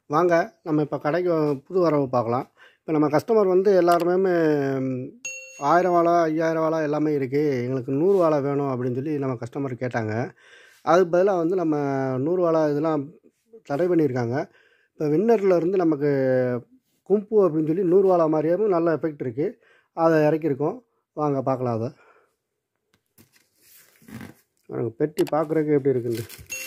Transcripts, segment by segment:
வாங்க நம்ம இப்போ கடைக்கு புது வரவு பார்க்கலாம் இப்போ நம்ம கஸ்டமர் வந்து எல்லாருமே ம், ஆயிரம் வாழை ஐயாயிரம் வாழை எல்லாமே இருக்குது எங்களுக்கு நூறு வாழை வேணும் அப்படின்னு சொல்லி நம்ம கஸ்டமர் கேட்டாங்க அதுக்கு பதிலாக வந்து நம்ம நூறு வாழை இதெல்லாம் தடை பண்ணியிருக்காங்க இப்போ வின்னரில் இருந்து நமக்கு கும்பு அப்படின்னு சொல்லி நூறு வாழை மாதிரியும் நல்ல எஃபெக்ட் இருக்குது அதை இறக்கியிருக்கோம் வாங்க பார்க்கலாம் அதை பாருங்க, பெட்டி பார்க்குறதுக்கு எப்படி இருக்குன்னு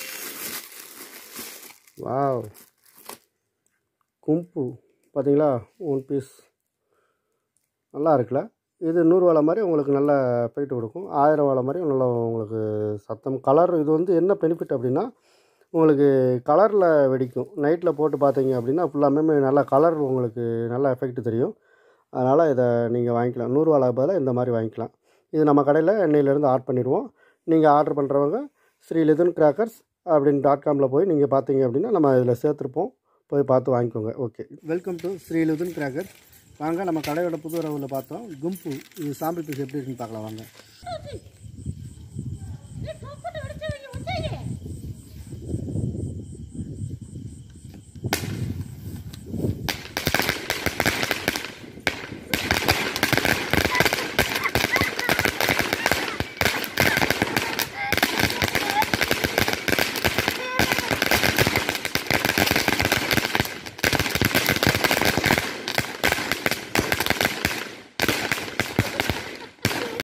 வாவ் கும்பு பார்த்தீங்களா ஒன் பீஸ் நல்லா இருக்குல்ல இது நூறு வாழை மாதிரி உங்களுக்கு நல்ல எஃபெக்ட் கொடுக்கும் ஆயிரம் வாழை மாதிரி நல்லா உங்களுக்கு சத்தம் கலர் இது வந்து என்ன பெனிஃபிட் அப்படின்னா உங்களுக்கு கலரில் வெடிக்கும் நைட்டில் போட்டு பார்த்தீங்க அப்படின்னா ஃபுல்லாமே நல்லா கலர் உங்களுக்கு நல்ல எஃபெக்ட் தெரியும் அதனால் இதை நீங்கள் வாங்கிக்கலாம் நூறு வாழை பதிலாக இந்த மாதிரி வாங்கிக்கலாம் இது நம்ம கடையில் எண்ணெயிலேருந்து ஆட் பண்ணிடுவோம் நீங்கள் ஆர்டர் பண்ணுறவங்க ஸ்ரீ லிதன் கிராக்கர்ஸ் அப்படின்னு டாட் காமில் போய் நீங்கள் பார்த்தீங்க அப்படின்னா நம்ம இதில் சேர்த்துருப்போம் போய் பார்த்து வாங்கிக்கோங்க okay welcome to Sri Lithan crackers வாங்க நம்ம கடையோட புது உறவில் பார்த்தோம் கும்பு இது சாம்பிள் பீஸ் எப்படி இருக்குன்னு பார்க்கலாம் வாங்க